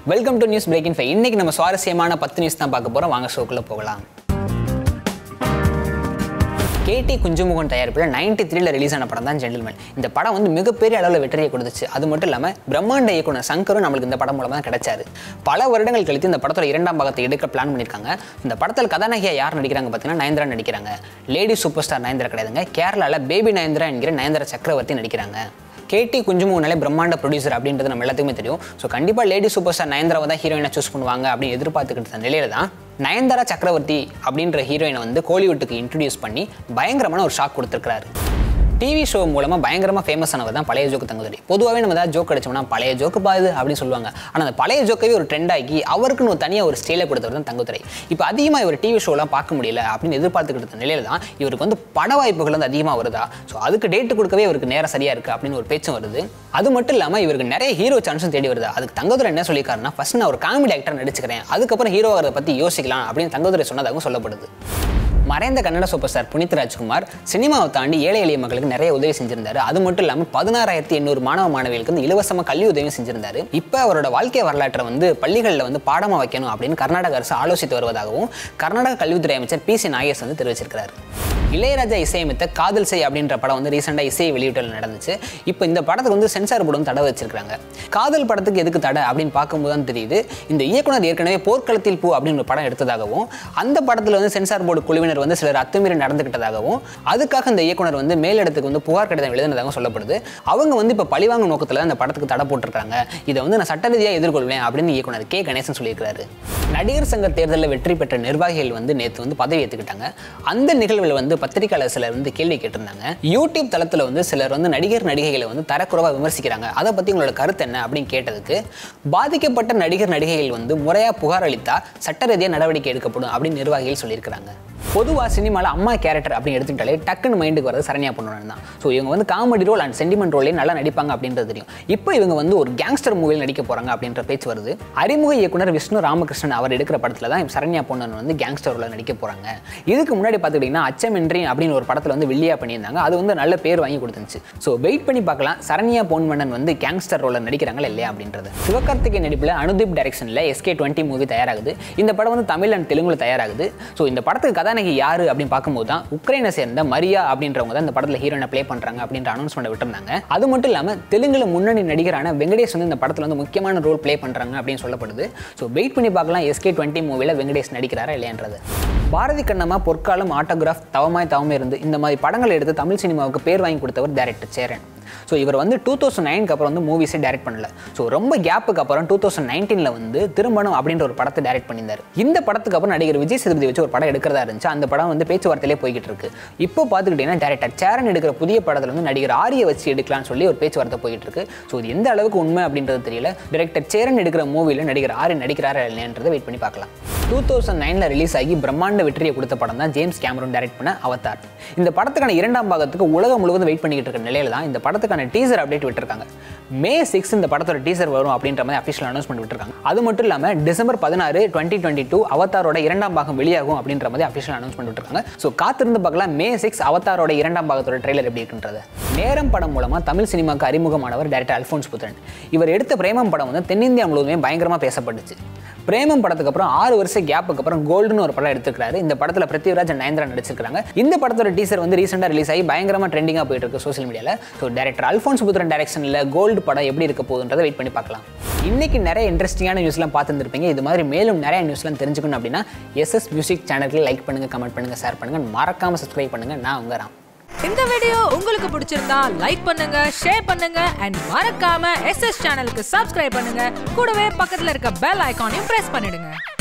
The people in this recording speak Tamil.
welcome to news breaking five இன்னைக்கு நம்ம சுவாரஸ்யமான பத்து நியூஸ் தான் பார்க்க போறோம் வாங்க ஷோக்குள்ள போகலாம் கேடி குஞ்சுமுகன் தயாரிப்பில் நைன்டி த்ரீல ரிலீஸ் ஆன படம் தான் ஜென்டில்மேன் இந்த படம் வந்து மிகப்பெரிய அளவில் வெற்றியை கொடுத்துச்சு அது மட்டும் இல்லாமல் பிரம்மாண்ட இயக்குனர் சங்கரும் நம்மளுக்கு இந்த படம் மூலமாக தான் கிடைச்சாரு பல வருடங்கள் கழித்து இந்த படத்தோட இரண்டாம் பாகத்தை எடுக்க பிளான் பண்ணியிருக்காங்க இந்த படத்தில் கதாநாயகியா யார் நடிக்கிறாங்க பார்த்தீங்கன்னா நயன்தரா நடிக்கிறாங்க லேடி சூப்பர் ஸ்டார் நயன்தரா கிடையாதுங்க கேரளாவில் பேபி நயன்தரா என்கிற நயன்தரா சக்கரவர்த்தி நடிக்கிறாங்க கேடி குஞ்சுமுகனாலே பிரம்மாண்ட ப்ரொடியூசர் அப்படின்றது நம்ம எல்லாத்துக்குமே தெரியும் ஸோ கண்டிப்பாக லேடி சூப்பர் ஸ்டார் நயன்தராவை தான் ஹீரோயினை சூஸ் பண்ணுவாங்க அப்படின்னு எதிர்பார்த்துக்கிட்டு இருந்த நிலையில தான் நயன்தாரா சக்கரவர்த்தி அப்படின்ற ஹீரோயினை வந்து கோலிவுட்டுக்கு இன்ட்ரடியூஸ் பண்ணி பயங்கரமான ஒரு ஷாக் கொடுத்துருக்காரு டிவி ஷோ மூலமாக பயங்கரமாக ஃபேமஸ் ஆனவர் தான் பழைய ஜோக்கு தங்குதுரை பொதுவாகவே நம்ம ஏதாவது ஜோக் அடிச்சோம்னா பழைய ஜோக்கு பாது அப்படின்னு சொல்லுவாங்க ஆனால் அந்த பழைய ஜோக்கவே ஒரு ட்ரெண்ட் ஆகி அவருக்குன்னு ஒரு தனியாக ஒரு ஸ்டைலை கொடுத்தவர் தான் தங்குதுரை இப்போ அதிகமாக இவர் டிவி ஷோலாம் பார்க்க முடியல அப்படின்னு எதிர்பார்த்துக்கிட்டு இருந்த நிலையில தான் இவருக்கு வந்து பட வாய்ப்புகள் வந்து அதிகமாக வருதா ஸோ அதுக்கு டேட்டு கொடுக்கவே இவருக்கு நேரம் சரியாக இருக்குது அப்படின்னு ஒரு பேச்சும் வருது அது மட்டும் இல்லாமல் இவருக்கு நிறைய ஹீரோ சான்ஸும் தேடி வருது அதுக்கு தங்கதுரை என்ன சொல்லியிருக்காருன்னா ஃபர்ஸ்ட் நான் ஒரு காமெடி ஆக்டர் நடிச்சுக்கிறேன் அதுக்கப்புறம் ஹீரோ ஆகிறத பற்றி யோசிக்கலாம் அப்படின்னு தங்கதுரை சொன்னதாகவும் சொல்லப்படுது மறைந்த கன்னட சூப்பர் ஸ்டார் புனித் ராஜ்குமார் சினிமாவை தாண்டி ஏழை எளிய மக்களுக்கு நிறைய உதவி செஞ்சிருந்தாரு அது மட்டும் இல்லாமல் பதினாறாயிரத்தி எண்ணூறு மாணவ மாணவிகளுக்கு வந்து இலவசமாக கல்வி உதவி செஞ்சிருந்தாரு இப்போ அவரோட வாழ்க்கை வரலாற்றை வந்து பள்ளிகளில் வந்து பாடமாக வைக்கணும் அப்படின்னு கர்நாடக அரசு ஆலோசித்து வருவதாகவும் கர்நாடக கல்வித்துறை அமைச்சர் பி சி நாகேஷ் வந்து தெரிவிச்சிருக்கிறார் இளையராஜா இசையமைத்த காதல் செய் அப்படின்ற படம் வந்து ரீசெண்டாக இசையை வெளியிட்டல் நடந்துச்சு இப்போ இந்த படத்துக்கு வந்து சென்சார் போர்டு வந்து தடை வச்சிருக்காங்க காதல் படத்துக்கு எதுக்கு தடை அப்படின்னு பார்க்கும்போது தான் தெரியுது இந்த இயக்குனர் ஏற்கனவே போர்க்களத்தில் பூ அப்படின்னு ஒரு படம் எடுத்ததாகவும் அந்த படத்தில் வந்து சென்சார் போர்டு குழுவினர் வந்து சிலர் அத்துமீறி நடந்துக்கிட்டதாகவும் அதுக்காக இந்த இயக்குனர் வந்து மேலிடத்துக்கு வந்து புகார் கடிதம் எழுதினதாகவும் சொல்லப்படுது அவங்க வந்து இப்போ பழிவாங்க நோக்கத்தில் இந்த படத்துக்கு தடை போட்டிருக்காங்க இதை வந்து நான் சட்ட ரீதியாக எதிர்கொள்வேன் அப்படின்னு இயக்குனர் கே கணேசன் சொல்லியிருக்காரு நடிகர் சங்க தேர்தலில் வெற்றி பெற்ற நிர்வாகிகள் வந்து நேற்று வந்து பதவி ஏற்றுக்கிட்டாங்க அந்த நிகழ்வில் வந்து பத்திரிகையாளர் சிலர் வந்து கேள்வி கேட்டிருந்தாங்க யூடியூப் தளத்தில் வந்து சிலர் வந்து நடிகர் நடிகைகளை வந்து தரக்குறைவாக விமர்சிக்கிறாங்க அதை பற்றி உங்களோட கருத்து என்ன அப்படின்னு கேட்டதுக்கு பாதிக்கப்பட்ட நடிகர் நடிகைகள் வந்து முறையாக புகார் அளித்தா சட்ட ரீதியாக நடவடிக்கை எடுக்கப்படும் அப்படின்னு நிர்வாகிகள் சொல்லியிருக்கிறாங்க பொதுவாக சினிமாவில் அம்மா கேரக்டர் அப்படின்னு எடுத்துக்கிட்டாலே டக்குன்னு மைண்டுக்கு வரது சரண்யா பொண்ணு தான் ஸோ இவங்க வந்து காமெடி ரோல் அண்ட் சென்டிமெண்ட் ரோலே நல்லா நடிப்பாங்க அப்படின்றது தெரியும் இப்போ இவங்க வந்து ஒரு கேங்ஸ்டர் மூவியில் நடிக்க போகிறாங்க அப்படின்ற பேச்சு வருது அறிமுக இயக்குனர் விஷ்ணு ராமகிருஷ்ணன் அவர் எடுக்கிற படத்தில் தான் சரண்யா பொண்ணன் வந்து கேங்ஸ்டர் ரோலில் நடிக்க போகிறாங்க இதுக்கு முன்னாடி பார்த்துக்கிட்டிங்கன்னா அச்சமின்றி அப்படின்னு ஒரு படத்தில் வந்து வெள்ளியா பண்ணியிருந்தாங்க அது வந்து நல்ல பேர் வாங்கி கொடுத்துருந்துச்சு ஸோ வெயிட் பண்ணி பார்க்கலாம் சரண்யா பொன்மன்னன் வந்து கேங்ஸ்டர் ரோலில் நடிக்கிறாங்களா இல்லையா அப்படின்றது சிவகார்த்திகை நடிப்பில் அனுதீப் டைரக்ஷனில் எஸ்கே டுவெண்ட்டி மூவி தயாராகுது இந்த படம் வந்து தமிழ் அண்ட் தெலுங்குல தயாராகுது ஸோ இந்த படத்துக்கு கதாநாயகி யாரு அப்படின்னு பார்க்கும்போது தான் உக்ரைனை சேர்ந்த மரியா அப்படின்றவங்க தான் இந்த படத்தில் ஹீரோனை ப்ளே பண்ணுறாங்க அப்படின்ற அனௌன்ஸ்மெண்ட் விட்டுருந்தாங்க அது மட்டும் இல்லாமல் தெலுங்குல முன்னணி நடிகரான வெங்கடேஷ் வந்து இந்த படத்தில் வந்து முக்கியமான ரோல் ப்ளே பண்ணுறாங்க அப்படின்னு சொல்லப்படுது ஸோ வெயிட் பண்ணி பார்க்கலாம் எஸ்கே டுவெண்ட்டி மூவியில் வெங்கடேஷ் நடிக்கிறாரா இல்லையான்றது பாரதி கண்ணம்மா பொற்காலம் ஆட்டோகிராஃப் தவமாய் தவமே இருந்து இந்த மாதிரி படங்கள் எடுத்து தமிழ் சினிமாவுக்கு பேர் வாங்கி கொடுத்தவர் டேரக்டர் சேரன் ஸோ இவர் வந்து டூ தௌசண்ட் நைனுக்கு அப்புறம் வந்து மூவிஸே டேரக்ட் பண்ணல ஸோ ரொம்ப கேப்புக்கு அப்புறம் டூ தௌசண்ட் நைன்டீனில் வந்து திருமணம் அப்படின்ற ஒரு படத்தை டேரக்ட் பண்ணியிருந்தார் இந்த படத்துக்கு அப்புறம் நடிகர் விஜய் சேதுபதி வச்சு ஒரு படம் எடுக்கிறதா இருந்துச்சு அந்த படம் வந்து பேச்சுவார்த்தையிலே போய்கிட்டு இருக்கு இப்போ பார்த்துக்கிட்டிங்கன்னா டேரக்டர் சேரன் எடுக்கிற புதிய படத்தில் வந்து நடிகர் ஆரியை வச்சு எடுக்கலாம்னு சொல்லி ஒரு பேச்சுவார்த்தை போயிட்டு இருக்கு ஸோ இது எந்த அளவுக்கு உண்மை அப்படின்றது தெரியல டேரக்டர் சேரன் எடுக்கிற மூவியில் நடிகர் ஆரி நடிக்கிறாரா இல்லையான்றதை வெயிட் பண்ணி பார்க்கலாம் டூ தௌசண்ட் நைனில் ரிலீஸ் ஆகி பிரம்மாண்ட வெற்றியை கொடுத்த படம் தான் ஜேம்ஸ் கேமரூன் டைரக்ட் பண்ண அவதார் இந்த படத்துக்கான இரண்டாம் பாகத்துக்கு உலகம் முழுவதும் வெயிட் பண்ணிக்கிட்டு இருக்க நிலையில தான் இந்த படத்துக்கான டீசர் அப்டேட் விட்டுருக்காங்க மே சிக்ஸ் இந்த படத்தோட டீசர் வரும் அப்படின்ற மாதிரி அஃபிஷியல் அனௌன்ஸ்மெண்ட் விட்டுருக்காங்க அது மட்டும் இல்லாமல் டிசம்பர் பதினாறு டுவெண்ட்டி டுவெண்ட்டி டூ அவதாரோட இரண்டாம் பாகம் வெளியாகும் அப்படின்ற மாதிரி அஃபிஷியல் அனௌன்ஸ்மெண்ட் விட்டுருக்காங்க ஸோ காத்திருந்து பார்க்கலாம் மே சிக்ஸ் அவதாரோட இரண்டாம் பாகத்தோட ட்ரெய்லர் எப்படி இருக்குன்றது நேரம் படம் மூலமாக தமிழ் சினிமாவுக்கு அறிமுகமானவர் டேரக்டர் அல்ஃபோன்ஸ் புத்திரன் இவர் எடுத்த பிரேமம் படம் வந்து தென்னிந்தியா முழுவதுமே பயங்கரமாக பேசப்பட்டுச்சு பிரேமம் படத்துக்கு அப்புறம் ஆறு வருஷம் கேப்புக்கு அப்புறம் கோல்டுன்னு ஒரு படம் எடுத்துருக்காரு இந்த படத்தில் பிருத்திவிராஜ் அண்ட் நயன்தரா நடிச்சிருக்காங்க இந்த படத்தோட டீசர் வந்து ரீசெண்டாக ரிலீஸ் ஆகி பயங்கரமாக ட்ரெண்டிங்காக போயிட்டு இருக்கு சோஷியல் மீடியாவில் ஸோ டேரக்டர் அல்ஃபோன்ஸ் புத்திரன் டைரக்ஷனில் கோல்டு படம் எப்படி இருக்க போகுதுன்றதை வெயிட் பண்ணி பார்க்கலாம் இன்னைக்கு நிறைய இன்ட்ரெஸ்டிங்கான நியூஸ்லாம் பார்த்துருப்பீங்க இது மாதிரி மேலும் நிறைய நியூஸ்லாம் தெரிஞ்சுக்கணும் அப்படின்னா எஸ்எஸ் மியூசிக் சேனலுக்கு லைக் பண்ணுங்க கமெண்ட் பண்ணுங்க ஷேர் பண்ணுங்க மறக்காம சப்ஸ்கிரைப் பண்ணுங்க நான் உங்க ராம் இந்த வீடியோ உங்களுக்கு பிடிச்சிருந்தா லைக் பண்ணுங்க ஷேர் பண்ணுங்க அண்ட் மறக்காம எஸ் எஸ் சேனலுக்கு சப்ஸ்கிரைப் பண்ணுங்க கூடவே பக்கத்துல இருக்க பெல் ஐகானையும் பிரஸ் பண்ணிடுங்க